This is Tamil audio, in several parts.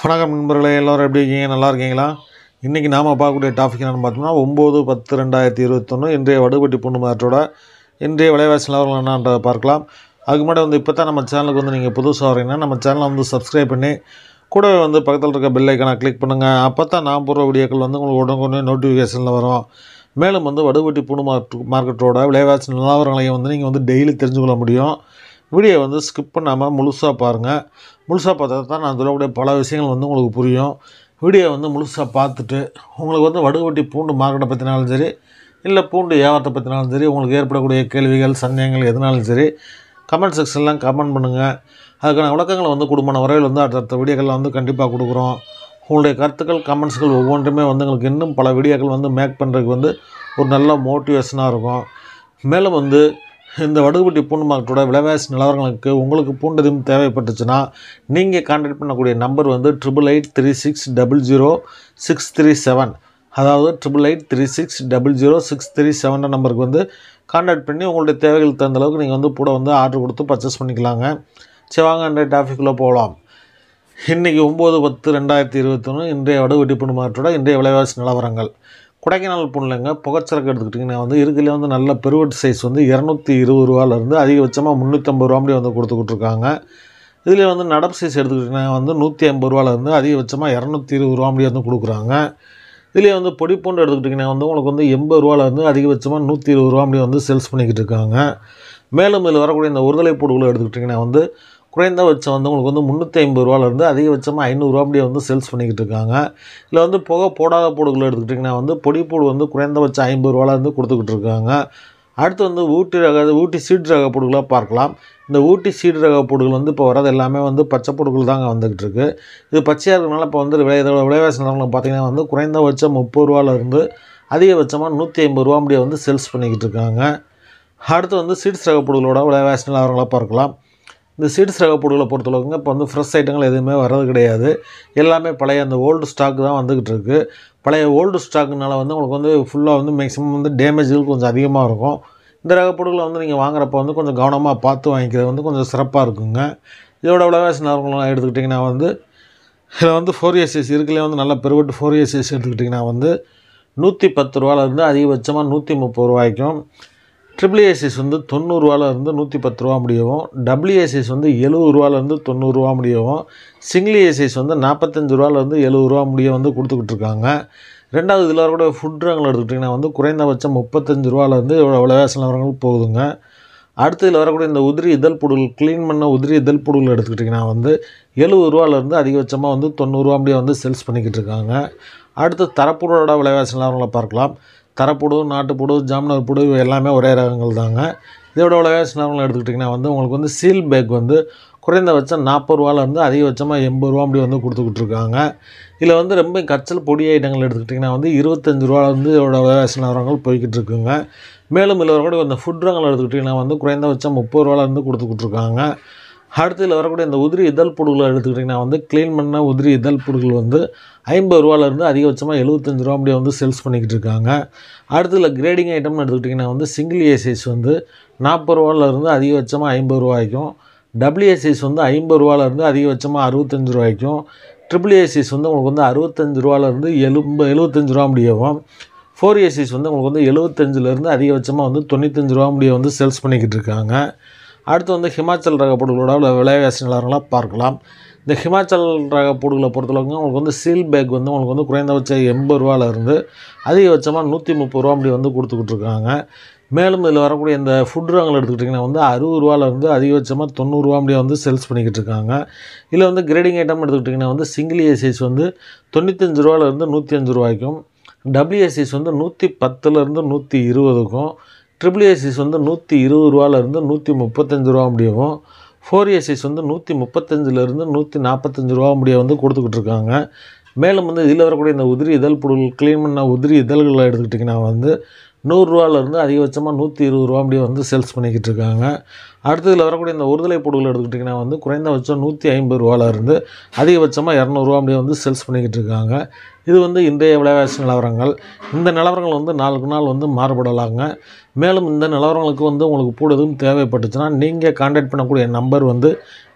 வணக்கம் நண்பர்களே எல்லோரும் எப்படி இருக்கீங்க நல்லா இருக்கீங்களா இன்றைக்கி நாம் பார்க்கக்கூடிய டாபிக் என்னென்னு பார்த்தோம்னா ஒம்பது பத்து ரெண்டாயிரத்தி இருபத்தொன்று இன்றைய வடுபட்டி பொண்ணு மாற்றோட இன்றைய விலைவாசி நிலவரம் என்னன்றதை பார்க்கலாம் அதுக்கு முன்னாடி வந்து இப்போ தான் நம்ம சேனலுக்கு வந்து நீங்கள் புதுசாக வரீங்கன்னா நம்ம சேனலை வந்து சப்ஸ்கிரைப் பண்ணி கூடவே வந்து பக்கத்தில் இருக்க பெல் ஐக்கனை கிளிக் பண்ணுங்கள் அப்போ தான் நான் போடுற வீடியோக்கள் வந்து உங்களுக்கு உடனே நோட்டிஃபிகேஷனில் வரும் மேலும் வந்து வடுபட்டி பூண்டு மார்க்கெட் மார்க்கெட்டோட விலைவாசி நிலவரங்களையும் வந்து நீங்கள் வந்து டெய்லி தெரிஞ்சுக்கொள்ள முடியும் வீடியோ வந்து ஸ்கிப் பண்ணாமல் முழுசாக பாருங்கள் முழுசாக பார்த்தா தான் நான் சொல்லக்கூடிய பல விஷயங்கள் வந்து உங்களுக்கு புரியும் வீடியோ வந்து முழுசாக பார்த்துட்டு உங்களுக்கு வந்து வடுகவட்டி பூண்டு மார்க்கெட்டை பற்றினாலும் சரி இல்லை பூண்டு வியாபாரத்தை பற்றினாலும் சரி உங்களுக்கு ஏற்படக்கூடிய கேள்விகள் சந்தேகங்கள் எதுனாலும் சரி கமெண்ட் செக்ஷன்லாம் கமெண்ட் பண்ணுங்கள் அதுக்கான விளக்கங்களை வந்து குடும்பமான வரையில் வந்து அடுத்தடுத்த வீடியோக்களில் வந்து கண்டிப்பாக கொடுக்குறோம் உங்களுடைய கருத்துக்கள் கமெண்ட்ஸ்கள் ஒவ்வொன்றுமே வந்து எங்களுக்கு இன்னும் பல வீடியோக்கள் வந்து மேக் பண்ணுறதுக்கு வந்து ஒரு நல்ல மோட்டிவேஷனாக இருக்கும் மேலும் வந்து இந்த வடுகுபட்டி பூண்டு மார்க்கெட்டோட விலைவாசி நிலவரங்களுக்கு உங்களுக்கு பூண்டு எதுவும் தேவைப்பட்டுச்சுன்னா நீங்கள் கான்டாக்ட் பண்ணக்கூடிய நம்பர் வந்து triple eight three six double zero six three seven அதாவது triple eight three six double zero six three seven நம்பருக்கு வந்து கான்டாக்ட் பண்ணி உங்களுடைய தேவைகளுக்கு தகுந்த அளவுக்கு நீங்கள் வந்து பூட வந்து ஆர்டர் கொடுத்து பர்ச்சேஸ் பண்ணிக்கலாங்க சரி வாங்க இன்றைய டாபிக்குள்ளே போகலாம் இன்றைக்கி ஒம்பது பத்து ரெண்டாயிரத்தி இருபத்தொன்று இன்றைய வடுவெட்டி பூண்டு மார்க்கெட்டோட இன்றைய விலைவாசி நிலவரங்கள் கொடைக்கானல் புண்ணுலங்க புகைச்சரக்கு எடுத்துக்கிட்டிங்கன்னா வந்து இருக்கிறதுலே வந்து நல்ல பெருவெட்டு சைஸ் வந்து இரநூத்தி இருபது ரூபாலேருந்து அதிகபட்சமாக முந்நூற்றம்பது ரூபா முடியும் வந்து கொடுத்துக்கிட்ருக்காங்க இதில் வந்து நடப்பு சைஸ் எடுத்துக்கிட்டிங்கன்னா வந்து நூற்றி ஐம்பது ரூபாலேருந்து அதிகபட்சமாக இரநூத்தி இருபது ரூபா முடியும் வந்து கொடுக்குறாங்க இதிலே வந்து பொடி பூண்டு எடுத்துக்கிட்டிங்கன்னா வந்து உங்களுக்கு வந்து எண்பது ரூபாலேருந்து அதிகபட்சமாக நூற்றி இருபது ரூபா முடியும் வந்து சேல்ஸ் பண்ணிக்கிட்டு இருக்காங்க மேலும் இதில் வரக்கூடிய இந்த ஒருதலை பூடுகளை எடுத்துக்கிட்டிங்கன்னா வந்து குறைந்தபட்சம் வந்து உங்களுக்கு வந்து முந்நூற்றி ஐம்பது ரூபாலேருந்து அதிகபட்சமாக ஐநூறுரூவா அப்படியே வந்து சேல்ஸ் பண்ணிக்கிட்டு இருக்காங்க இல்லை வந்து புகை போடாத பூடுகள் எடுத்துக்கிட்டிங்கன்னா வந்து பொடி பூடு வந்து குறைந்தபட்சம் ஐம்பது ரூபாலேருந்து கொடுத்துக்கிட்டு இருக்காங்க அடுத்து வந்து ஊட்டி ரக ஊட்டி சீட் ரக பூடுகளாக பார்க்கலாம் இந்த ஊட்டி சீடு ரக பூடுகள் வந்து இப்போ வரது எல்லாமே வந்து பச்சை பூடுகள் தாங்க வந்துக்கிட்டு இருக்கு இது பச்சையாக இருக்கிறனால இப்போ வந்து விலை இதோட விலைவாசி நிலவரம் பார்த்தீங்கன்னா வந்து குறைந்தபட்சம் முப்பது ரூபாலேருந்து அதிகபட்சமாக நூற்றி ஐம்பது ரூபா அப்படியே வந்து சேல்ஸ் பண்ணிக்கிட்டு இருக்காங்க அடுத்து வந்து சீட்ஸ் ரக பூடுகளோட விலைவாசி நிலவரங்களை பார்க்கலாம் இந்த சீட்ஸ் ரக பொருட்களை பொறுத்தளவுக்குங்க இப்போ வந்து ஃப்ரெஷ் ஐட்டங்கள் எதுவுமே வர்றது கிடையாது எல்லாமே பழைய அந்த ஓல்டு ஸ்டாக் தான் வந்துக்கிட்டு இருக்குது பழைய ஓல்டு ஸ்டாக்குனால வந்து உங்களுக்கு வந்து ஃபுல்லாக வந்து மேக்ஸிமம் வந்து டேமேஜ்கள் கொஞ்சம் அதிகமாக இருக்கும் இந்த ரக பொருட்களை வந்து நீங்கள் வாங்குறப்ப வந்து கொஞ்சம் கவனமாக பார்த்து வாங்கிக்கிறது வந்து கொஞ்சம் சிறப்பாக இருக்குங்க இதோட விலைவாசி நிலவரங்கள்லாம் எடுத்துக்கிட்டிங்கன்னா வந்து இதில் வந்து ஃபோர் இயர் சைஸ் இருக்குல்லே வந்து நல்ல பெருவட்டு ஃபோர் இயர் சைஸ் எடுத்துக்கிட்டிங்கன்னா வந்து நூற்றி பத்து ரூபாலேருந்து அதிகபட்சமாக நூற்றி முப்பது ரூபாய்க்கும் ட்ரிபிள் ஏசிஸ் வந்து தொண்ணூறுரூவாலேருந்து நூற்றி பத்து ரூபா முடியவும் டபிள்யூஏசிஸ் வந்து எழுபது ரூபாலேருந்து தொண்ணூறுரூவா முடியவும் சிங்கிள் ஏசிஸ் வந்து நாற்பத்தஞ்சு ரூபாலேருந்து எழுபது ரூபா முடிய வந்து கொடுத்துக்கிட்டு இருக்காங்க ரெண்டாவது இதில் வரக்கூடிய ஃபுட் ரகங்கள் எடுத்துக்கிட்டிங்கன்னா வந்து குறைந்தபட்சம் முப்பத்தஞ்சு ரூபாலேருந்து இவ்வளோ விலைவாசி நிலவரங்கள் போகுதுங்க அடுத்து இதில் வரக்கூடிய இந்த உதிரி இதழ் புடுகள் க்ளீன் பண்ண உதிரி இதழ் புடுகள் எடுத்துக்கிட்டிங்கன்னா வந்து எழுபது ரூபாலேருந்து அதிகபட்சமாக வந்து தொண்ணூறுரூவா அப்படியே வந்து சேல்ஸ் பண்ணிக்கிட்டு இருக்காங்க அடுத்து தரப்புடோட விலைவாசி நிலவரங்களை பார்க்கலாம் தரப்புடு நாட்டுப்புடு ஜாம்னர் புடு இவை எல்லாமே ஒரே ரகங்கள் தாங்க இதோட விலைவாசி நிலவரங்கள் எடுத்துக்கிட்டிங்கன்னா வந்து உங்களுக்கு வந்து சீல் பேக் வந்து குறைந்தபட்சம் நாற்பது ரூபாலேருந்து அதிகபட்சமாக எண்பது ரூபா அப்படி வந்து கொடுத்துக்கிட்டு இருக்காங்க இதில் வந்து ரொம்ப கச்சல் பொடி ஐட்டங்கள் எடுத்துக்கிட்டிங்கன்னா வந்து இருபத்தஞ்சு ரூபாலேருந்து இதோட விலைவாசி நிலவரங்கள் போய்கிட்டு இருக்குங்க மேலும் இதில் வரக்கூடிய இந்த ஃபுட் ரகங்கள் எடுத்துக்கிட்டிங்கன்னா வந்து குறைந்தபட்சம் முப்பது ரூபாலேருந்து கொடுத்துக்கிட்டு இருக்காங்க அடுத்து இதில் வரக்கூடிய இந்த உதிரி இதழ் புடுகளை எடுத்துக்கிட்டிங்கன்னா வந்து க்ளீன் பண்ண உதிரி இதழ் புடுகள் வந்து ஐம்பது ரூபாலேருந்து அதிகபட்சமாக எழுபத்தஞ்சு ரூபா அப்படியே வந்து சேல்ஸ் பண்ணிக்கிட்டு இருக்காங்க அடுத்து இதில் கிரேடிங் ஐட்டம்னு எடுத்துக்கிட்டிங்கன்னா வந்து சிங்கிள் ஏசிஸ் வந்து நாற்பது ரூபாலேருந்து அதிகபட்சமாக ஐம்பது ரூபாய்க்கும் டபிள்யூஏசிஸ் வந்து ஐம்பது ரூபாலேருந்து அதிகபட்சமாக அறுபத்தஞ்சு ரூபாய்க்கும் ட்ரிபிள் ஏசிஸ் வந்து உங்களுக்கு வந்து அறுபத்தஞ்சு ரூபாலேருந்து எழும்ப எழுபத்தஞ்சு ரூபா முடியவும் ஃபோர் ஏசிஸ் வந்து உங்களுக்கு வந்து எழுபத்தஞ்சிலேருந்து அதிகபட்சமாக வந்து தொண்ணூத்தஞ்சு ரூபா முடிய வந்து சேல்ஸ் பண்ணிக்கிட்டு இருக்காங்க அடுத்து வந்து ஹிமாச்சல் ரக பொருட்களோட விலைவாசி நிலவரங்களாக பார்க்கலாம் இந்த ஹிமாச்சல் ரக பொருட்களை பொறுத்தளவுக்கு உங்களுக்கு வந்து சீல் பேக் வந்து உங்களுக்கு வந்து குறைந்தபட்சம் எண்பது ரூபாலேருந்து அதிகபட்சமாக நூற்றி முப்பது ரூபா அப்படி வந்து கொடுத்துக்கிட்டு இருக்காங்க மேலும் இதில் வரக்கூடிய இந்த ஃபுட் ரகங்கள் எடுத்துக்கிட்டிங்கன்னா வந்து அறுபது ரூபாலேருந்து அதிகபட்சமாக தொண்ணூறுரூவா அப்படியே வந்து சேல்ஸ் பண்ணிக்கிட்டு இருக்காங்க இதில் வந்து கிரேடிங் ஐட்டம் எடுத்துக்கிட்டிங்கன்னா வந்து சிங்கிள் ஏசிஸ் வந்து தொண்ணூத்தஞ்சு ரூபாலேருந்து நூற்றி அஞ்சு ரூபாய்க்கும் டபிள்யூஎஸ்சிஸ் வந்து நூற்றி பத்துலேருந்து நூற்றி இருபதுக்கும் ட்ரிபிள் ஏசிஸ் வந்து நூற்றி இருபது ரூபாலேருந்து நூற்றி முப்பத்தஞ்சு ரூபா முடியவும் ஃபோர் ஏசிஸ் வந்து நூற்றி முப்பத்தஞ்சிலேருந்து நூற்றி நாற்பத்தஞ்சு ரூபா முடிய வந்து கொடுத்துக்கிட்டு இருக்காங்க மேலும் வந்து இதில் வரக்கூடிய இந்த உதிரி இதழ் பொருள் க்ளீன் பண்ண உதிரி இதழ்களை எடுத்துக்கிட்டிங்கன்னா வந்து நூறுரூவாலேருந்து அதிகபட்சமாக நூற்றி இருபது ரூபா அப்படியே வந்து சேல்ஸ் பண்ணிக்கிட்டு இருக்காங்க அடுத்து இதில் வரக்கூடிய இந்த ஒருதலை பொருட்கள் எடுத்துக்கிட்டிங்கன்னா வந்து குறைந்தபட்சம் நூற்றி ஐம்பது ரூபாலேருந்து அதிகபட்சமாக இரநூறுவா அப்படியே வந்து சேல்ஸ் பண்ணிக்கிட்டு இருக்காங்க இது வந்து இன்றைய விலைவாசி நிலவரங்கள் இந்த நிலவரங்கள் வந்து நாளுக்கு நாள் வந்து மாறுபடலாங்க மேலும் இந்த நிலவரங்களுக்கு வந்து உங்களுக்கு கூட எதுவும் தேவைப்பட்டுச்சுன்னா நீங்கள் கான்டாக்ட் பண்ணக்கூடிய நம்பர் வந்து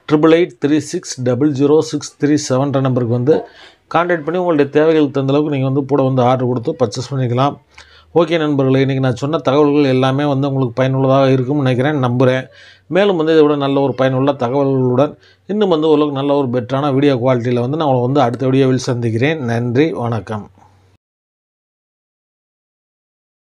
triple eight three six double zero six three செவன்ற நம்பருக்கு வந்து கான்டாக்ட் பண்ணி உங்களுடைய தேவைகள் தகுந்த அளவுக்கு நீங்கள் வந்து கூட வந்து ஆர்டர் கொடுத்து பர்ச்சேஸ் பண்ணிக்கலாம் ஓகே நண்பர்களே இன்றைக்கி நான் சொன்ன தகவல்கள் எல்லாமே வந்து உங்களுக்கு பயனுள்ளதாக இருக்கும்னு நினைக்கிறேன் நம்புகிறேன் மேலும் வந்து இதை விட நல்ல ஒரு பயனுள்ள தகவல்களுடன் இன்னும் வந்து ஓரளவுக்கு நல்ல ஒரு பெட்டரான வீடியோ குவாலிட்டியில் வந்து நான் உங்களை வந்து அடுத்த வீடியோவில் சந்திக்கிறேன் நன்றி வணக்கம்